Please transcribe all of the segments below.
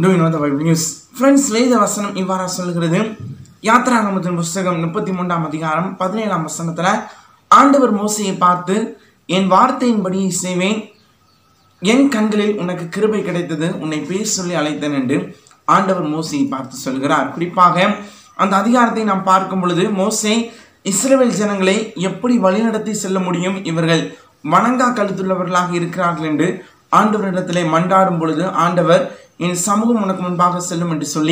two you know the Bible news friends வேத வசனம் இவ்வாறா சொல்கிறது யாத்ராகமத்தின் புஸ்தகம் முப்பத்தி மூன்றாம் அதிகாரம் பதினேழாம் வசனத்தில் ஆண்டவர் மோசையை பார்த்து என் வார்த்தையின்படி செய்வேன் என் கண்களில் உனக்கு கிருபை கிடைத்தது உன்னை பேர் சொல்லி அழைத்தேன் என்று ஆண்டவர் மோசையை பார்த்து சொல்கிறார் குறிப்பாக அந்த அதிகாரத்தை நாம் பார்க்கும் பொழுது மோசே இஸ்ரவேல் ஜனங்களை எப்படி வழிநடத்தி செல்ல முடியும் இவர்கள் வணங்கா கழுத்துள்ளவர்களாக இருக்கிறார்கள் என்று ஆண்டவரிடத்திலே மன்றாடும் பொழுது ஆண்டவர் என் சமூகம் உனக்கு முன்பாக செல்லும் என்று சொல்லி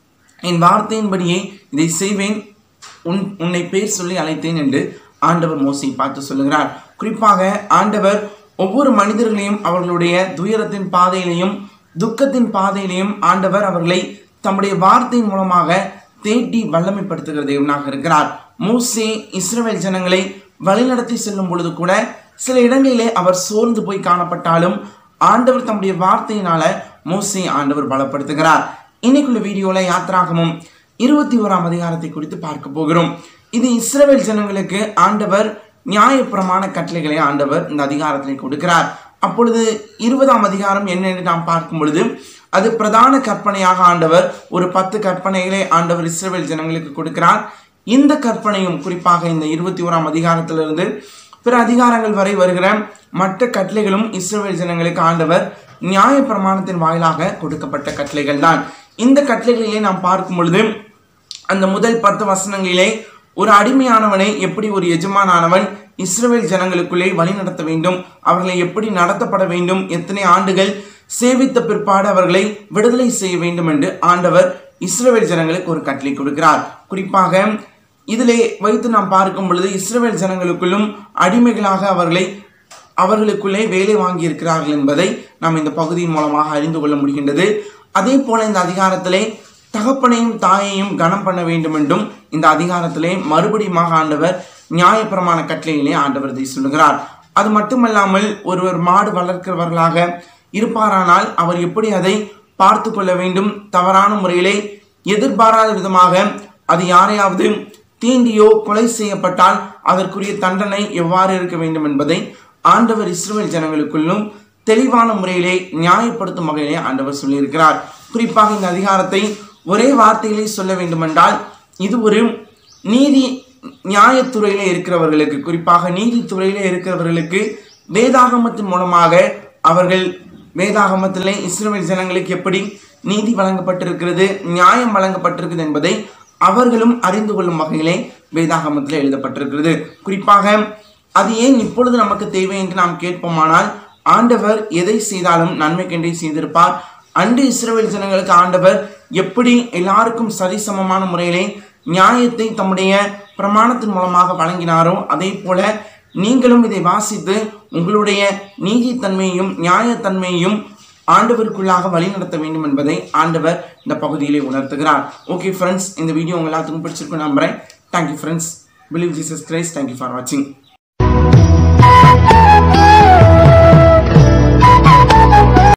என் வார்த்தையின்படியே இதை செய்வேன் உன் உன்னை பேர் சொல்லி அழைத்தேன் என்று ஆண்டவர் மோசை பார்த்து சொல்லுகிறார் குறிப்பாக ஆண்டவர் ஒவ்வொரு மனிதர்களையும் அவர்களுடைய துயரத்தின் பாதையிலையும் துக்கத்தின் பாதையிலையும் ஆண்டவர் அவர்களை தம்முடைய வார்த்தையின் மூலமாக தேட்டி வல்லமைப்படுத்துகிற தேவனாக இருக்கிறார் மோசே இஸ்ரவேல் ஜனங்களை வழிநடத்தி செல்லும் பொழுது கூட சில இடங்களிலே அவர் சோர்ந்து போய் காணப்பட்டாலும் ஆண்டவர் தம்முடைய வார்த்தையினால மோசே ஆண்டவர் பலப்படுத்துகிறார் இன்னைக்குள்ள வீடியோல யாத்திராகமும் இருபத்தி ஓராம் அதிகாரத்தை குறித்து பார்க்க போகிறோம் இது இஸ்ரவேல் ஜனங்களுக்கு ஆண்டவர் நியாயப்பிரமாண கட்டளைகளை ஆண்டவர் இந்த அதிகாரத்திலே கொடுக்கிறார் அப்பொழுது இருபதாம் அதிகாரம் என்ன என்று நாம் பார்க்கும் பொழுது அது பிரதான கற்பனையாக ஆண்டவர் ஒரு பத்து கற்பனைகளை ஆண்டவர் இஸ்ரவேல் ஜனங்களுக்கு கொடுக்கிறார் இந்த கற்பனையும் குறிப்பாக இந்த இருபத்தி ஓராம் அதிகாரத்திலிருந்து பிற அதிகாரங்கள் வரை வருகிற மற்ற கட்டளைகளும் இஸ்ரவேல் ஜனங்களுக்கு ஆண்டவர் நியாய பிரமாணத்தின் வாயிலாக கொடுக்கப்பட்ட கட்டளைகள் தான் இந்த கட்டளைகளிலே நாம் பார்க்கும் பொழுது அந்த முதல் பத்து வசனங்களிலே ஒரு அடிமையானவனை எப்படி ஒரு எஜமானானவன் இஸ்ரவேல் ஜனங்களுக்குள்ளே வழி நடத்த வேண்டும் அவர்களை எப்படி நடத்தப்பட வேண்டும் எத்தனை ஆண்டுகள் சேவித்த பிற்பாடு அவர்களை விடுதலை செய்ய வேண்டும் என்று ஆண்டவர் இஸ்ரவேல் ஜனங்களுக்கு ஒரு கட்டளை கொடுக்கிறார் குறிப்பாக இதிலே வைத்து நாம் பார்க்கும் பொழுது இஸ்ரவேல் ஜனங்களுக்குள்ளும் அடிமைகளாக அவர்களை அவர்களுக்குள்ளே வேலை வாங்கி இருக்கிறார்கள் என்பதை நாம் இந்த பகுதியின் மூலமாக அறிந்து கொள்ள முடிகின்றது அதே போல இந்த அதிகாரத்திலே தகப்பனையும் தாயையும் கனம் பண்ண வேண்டும் என்றும் இந்த அதிகாரத்திலே மறுபடியும் ஆண்டவர் நியாயப்பிரமாண கட்டளையிலே ஆண்டவர் இதை சொல்லுகிறார் அது மட்டுமல்லாமல் ஒருவர் மாடு வளர்க்கிறவர்களாக இருப்பாரானால் அவர் எப்படி அதை பார்த்து கொள்ள வேண்டும் தவறான முறையிலே எதிர்பாராத விதமாக அது யாரையாவது தீண்டியோ கொலை செய்யப்பட்டால் அதற்குரிய தண்டனை எவ்வாறு இருக்க வேண்டும் என்பதை ஆண்டவர் இஸ்ரேல் ஜனங்களுக்குள்ளும் தெளிவான முறையிலே நியாயப்படுத்தும் வகையிலே ஆண்டவர் சொல்லியிருக்கிறார் குறிப்பாக இந்த அதிகாரத்தை ஒரே வார்த்தையிலே சொல்ல வேண்டுமென்றால் இது ஒரு நீதி நியாயத்துறையிலே இருக்கிறவர்களுக்கு குறிப்பாக நீதித்துறையிலே இருக்கிறவர்களுக்கு வேதாகமத்தின் மூலமாக அவர்கள் வேதாகமத்திலே இஸ்ரேல் ஜனங்களுக்கு எப்படி நீதி வழங்கப்பட்டிருக்கிறது நியாயம் வழங்கப்பட்டிருக்கிறது என்பதை அவர்களும் அறிந்து கொள்ளும் வகையிலே வேதாகமத்தில் எழுதப்பட்டிருக்கிறது குறிப்பாக அது ஏன் இப்பொழுது நமக்கு தேவை என்று நாம் கேட்போமானால் ஆண்டவர் எதை செய்தாலும் நன்மைக்கென்றே செய்திருப்பார் அன்று இஸ்ரேல் ஜனங்களுக்கு ஆண்டவர் எப்படி எல்லாருக்கும் சரிசமமான முறையிலே நியாயத்தை தம்முடைய பிரமாணத்தின் மூலமாக வழங்கினாரோ அதே போல நீங்களும் இதை வாசித்து உங்களுடைய நீதித்தன்மையையும் நியாயத்தன்மையையும் ஆண்டவருக்குள்ளாக வழிநடத்த வேண்டும் என்பதை ஆண்டவர் இந்த பகுதியிலே உணர்த்துகிறார் ஓகே ஃப்ரெண்ட்ஸ் இந்த வீடியோ உங்க எல்லாத்துக்கும் பிடிச்சிருக்கும் நம்புறேன் thank you friends believe Jesus Christ thank you for வாட்சிங்